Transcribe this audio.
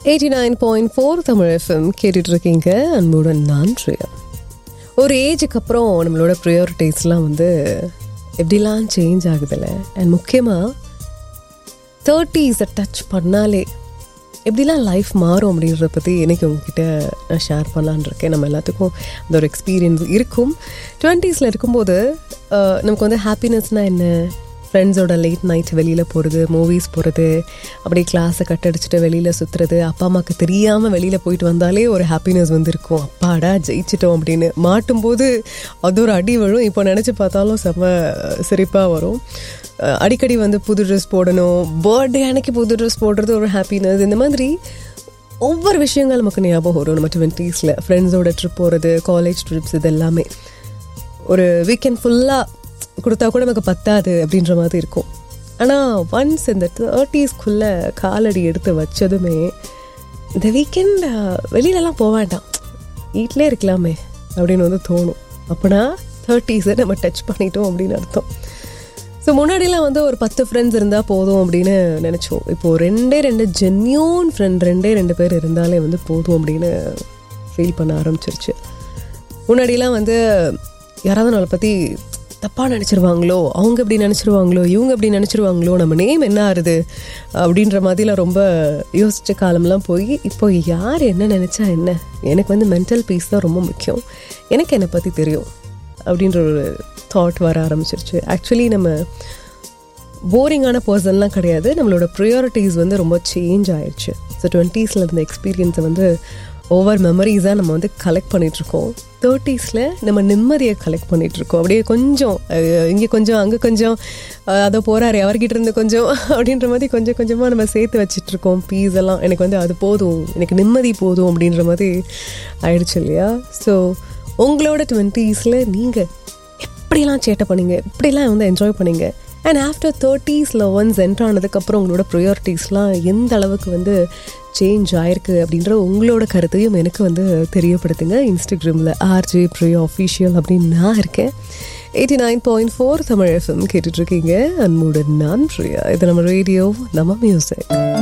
eighty nine point four Tamil FM கேட்டுட்டு இருக்கீங்க அன்புடன் நான் பிரியா ஒரு ஏஜுக்கு அப்புறம் நம்மளோட ப்ரையாரிட்டிஸ்லாம் வந்து எப்படிலாம் சேஞ்ச் ஆகுதுல்ல அண்ட் முக்கியமாக தேர்ட்டிஸை டச் பண்ணாலே எப்படிலாம் லைஃப் மாறும் அப்படின்றத பற்றி எனக்கு உங்ககிட்ட நான் ஷேர் பண்ணலான் இருக்கேன் நம்ம எல்லாத்துக்கும் அந்த ஒரு எக்ஸ்பீரியன்ஸ் இருக்கும் டுவெண்ட்டீஸில் இருக்கும்போது அஹ், நமக்கு வந்து ஹாப்பினஸ்னால் என்ன ஃப்ரெண்ட்ஸோட லேட் நைட் வெளியில் போகிறது மூவிஸ் போகிறது அப்படியே கிளாஸை கட்டடிச்சிட்டு வெளியில் சுற்றுறது அப்பா அம்மாவுக்கு தெரியாமல் வெளியில் போயிட்டு வந்தாலே ஒரு ஹாப்பினஸ் வந்து இருக்கும் அப்பாடா ஜெயிச்சிட்டோம் அப்படின்னு மாட்டும்போது அது ஒரு அடி விழும் இப்போ நினச்சி பார்த்தாலும் செம்ம சிரிப்பாக வரும் அஹ் அடிக்கடி வந்து புது ட்ரெஸ் போடணும் பர்த்டே அன்னைக்கு புது ட்ரெஸ் போடுறது ஒரு ஹாப்பினஸ் இந்த மாதிரி ஒவ்வொரு விஷயங்கள் நமக்கு ஞாபகம் வரும் நம்ம டுவெண்ட்டீஸில் ஃப்ரெண்ட்ஸோட ட்ரிப் போகிறது காலேஜ் ட்ரிப்ஸ் இது எல்லாமே ஒரு வீக்கெண்ட் ஃபுல்லாக கொடுத்தா கூட நமக்கு பத்தாது அப்படின்ற மாதிரி இருக்கும் ஆனால் ஒன்ஸ் இந்த தேர்ட்டீஸ்க்குள்ளே காலடி எடுத்து வச்சதுமே இந்த வீக்கெண்ட் வெளியிலலாம் போக வேண்டாம் வீட்டிலே இருக்கலாமே அப்படின்னு வந்து தோணும் அப்போனா தேர்ட்டீஸை நம்ம டச் பண்ணிட்டோம் அப்படின்னு அர்த்தம் ஸோ முன்னாடிலாம் வந்து ஒரு பத்து ஃப்ரெண்ட்ஸ் இருந்தால் போதும் அப்படின்னு நினச்சோம் இப்போது ரெண்டே ரெண்டு ஜென்யூன் ஃப்ரெண்ட் ரெண்டே ரெண்டு பேர் இருந்தாலே வந்து போதும் அப்படின்னு ஃபீல் பண்ண ஆரம்பிச்சிருச்சு முன்னாடிலாம் வந்து யாராவது நம்மளை பற்றி தப்பாக நினச்சிருவாங்களோ அவங்க இப்படி நினச்சிருவாங்களோ இவங்க இப்படி நினச்சிருவாங்களோ நம்ம நேம் என்ன ஆறுது அப்படின்ற மாதிரிலாம் ரொம்ப யோசிச்ச காலம்லாம் போய் இப்போ யார் என்ன நினச்சா என்ன எனக்கு வந்து மென்டல் பீஸ் தான் ரொம்ப முக்கியம் எனக்கு என்னை பற்றி தெரியும் அப்படின்ற ஒரு தாட் வர ஆரம்பிச்சிருச்சு ஆக்சுவலி நம்ம போரிங்கான பர்சன்லாம் கிடையாது நம்மளோட ப்ரியாரிட்டிஸ் வந்து ரொம்ப சேஞ்ச் ஆயிடுச்சு ஸோ டுவெண்ட்டீஸில் இருந்த எக்ஸ்பீரியன்ஸை வந்து ஓவர் மெமரிஸாக நம்ம வந்து கலெக்ட் பண்ணிகிட்ருக்கோம் தேர்ட்டீஸில் நம்ம நிம்மதியை கலெக்ட் பண்ணிகிட்ருக்கோம் அப்படியே கொஞ்சம் அஹ், இங்கே கொஞ்சம் அங்கே கொஞ்சம் அஹ், அதோ போகிறாரு அவர்கிட்ட இருந்து கொஞ்சம் அப்படின்ற மாதிரி கொஞ்சம் கொஞ்சமாக நம்ம சேர்த்து வச்சிட்ருக்கோம் பீஸ் எல்லாம் எனக்கு வந்து அது போதும் எனக்கு நிம்மதி போதும் அப்படின்ற மாதிரி ஆயிடுச்சு இல்லையா ஸோ உங்களோட டுவெண்ட்டீஸில் நீங்கள் எப்படிலாம் சேட்டை பண்ணீங்க எப்படிலாம் வந்து என்ஜாய் பண்ணீங்க அண்ட் ஆஃப்டர் தேர்ட்டீஸில் ஒன்ஸ் என்ட்ரு ஆனதுக்கப்புறம் உங்களோட ப்ரையாரிட்டிஸ்லாம் எந்த அளவுக்கு வந்து சேஞ்ச் ஆயிருக்கு அப்படின்ற உங்களோட கருத்தையும் எனக்கு வந்து தெரியப்படுத்துங்க இன்ஸ்டாகிராமில் ஆர்ஜே ப்ரியோ அஃபீஷியல் அப்படின்னு நான் இருக்கேன் eighty nine point four Tamil FM கேட்டுட்ருக்கீங்க அன்புடன் நான் பிரியா இது நம்ம ரேடியோ நம்ம மியூசிக்